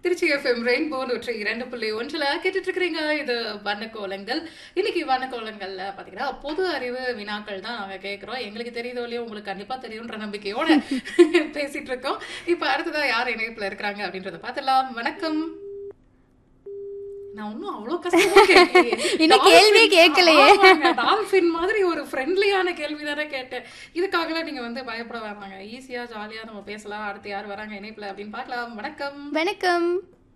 Trichy FM rainbow நூற்றி இரண்டு புள்ளி ஒன்றில் கேட்டுட்டு இருக்கிறீங்க இது வண்ணக்கோலங்கள் இன்னைக்கு வண்ணக்கோலங்கள்ல பாத்தீங்கன்னா பொது அறிவு வினாக்கள் தான் நாங்க கேட்கிறோம் எங்களுக்கு தெரியுதோ இல்லையோ உங்களுக்கு கண்டிப்பா தெரியும்ன்ற நம்பிக்கையோட பேசிட்டு இருக்கோம் இப்ப அடுத்ததா யார் இணைப்புல இருக்கிறாங்க அப்படின்றத பார்த்துலாம் வணக்கம் நான் ஒன்னும் அவ்வளவு கஷ்டமா கேட்கலையே. இன்னும் கேள்வியே Dolphin- கேட்கலையே. ஆமாங்க, dolphin மாதிரி ஒரு ஃப்ரெண்ட்லியான கேள்வி தானே கேட்டேன் இதுக்காகலாம் நீங்க வந்து பயப்பட வேணாங்க ஈஸியா ஜாலியா நம்ம பேசலாம் அடுத்து யார் வராங்க இணைப்புல அப்படின்னு பார்க்கலாம் வணக்கம் வணக்கம்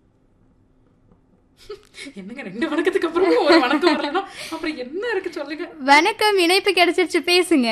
என்னங்க ரெண்டு வணக்கத்துக்கு அப்புறமும் ஒரு வணக்கம் வரலன்னா அப்புறம் என்ன இருக்கு சொல்லுங்க வணக்கம் இணைப்பு கிடைச்சிருச்சு பேசுங்க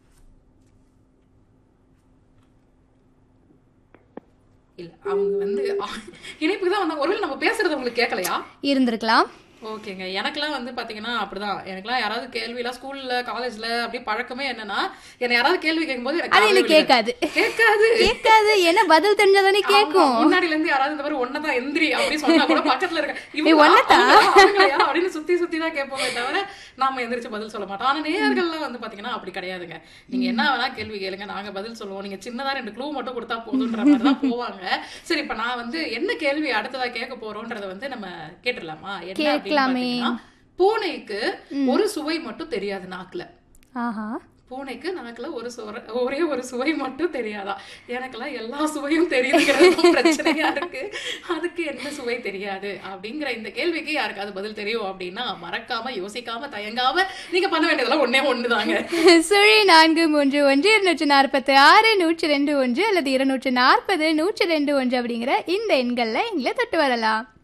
இல்ல அவங்க வந்து இணைப்புக்கு தான் வந்தாங்க ஒருவேளை நம்ம பேசுறது உங்களுக்கு கேட்கலையா இருந்திருக்கலாம் ஓகேங்க எனக்கெல்லாம் வந்து பாத்தீங்கன்னா அப்படிதான் எனக்கெல்லாம் யாராவது கேள்விலாம் ஸ்கூல்ல காலேஜ்ல அப்படியே பழக்கமே என்னன்னா என்ன யாராவது கேள்வி கேட்கும்போது எனக்கு அது காதுல எனக்கு விழுகாது. கேட்காது கேட்காது கேட்காது ஏன்னா பதில் தெரிஞ்சாதானே கேட்கும் ஆமா, முன்னாடில இருந்து யாராவது இந்த மாதிரி ஒன்னதான் எந்திரி அப்படி சொன்னா கூட பக்கத்துல இருக்க இவங்களா? ஒன்னதான்? அவங்களா? அவங்களையா? அப்படின்னு சுத்தி சுத்தி தான் கேட்போமே தவிர நாம எந்திரிச்சு பதில் சொல்ல மாட்டோம் ஆனா நேயர்கள்லாம் வந்து பாத்தீங்கன்னா அப்படி கிடையாதுங்க நீங்க என்ன வேணா கேள்வி கேளுங்க நாங்க பதில் சொல்லுவோம் நீங்க சின்னதா ரெண்டு க்ளூ மட்டும் கொடுத்தா போதுன்ற மாதிரி தான் போவாங்க சரி இப்ப நான் வந்து என்ன கேள்வி அடுத்ததா கேட்க போறோம்ன்றத வந்து நம்ம கேட்டுடலாமா என்ன அப்படின்னு கேட்கலாமே. பாத்தீங்கன்னா, பூனைக்கு ஒரு சுவை மட்டும் தெரியாது நாக்குல ஆஹா பூனைக்கு நாக்குல ஒரு சுவர ஒரே ஒரு சுவை மட்டும் தெரியாதா எனக்கெல்லாம் எல்லா சுவையும் தெரியுதுங்கிறது பிரச்சனையா இருக்கு அதுக்கு என்ன சுவை தெரியாது அப்படிங்கிற இந்த கேள்விக்கு யாருக்காவது பதில் தெரியும் அப்படின்னா மறக்காம யோசிக்காம தயங்காம நீங்க பண்ண வேண்டியதெல்லாம் ஒண்ணே ஒண்ணுதாங்க சுழி நான்கு மூன்று ஒன்று இருநூற்று நாற்பத்தி ஆறு நூற்றி ரெண்டு ஒன்று அல்லது இருநூற்று நாற்பது நூற்றி ரெண்டு ஒன்று அப்படிங்கிற இந்த எண்கள்ல எங்களை தொட்டு வரலாம்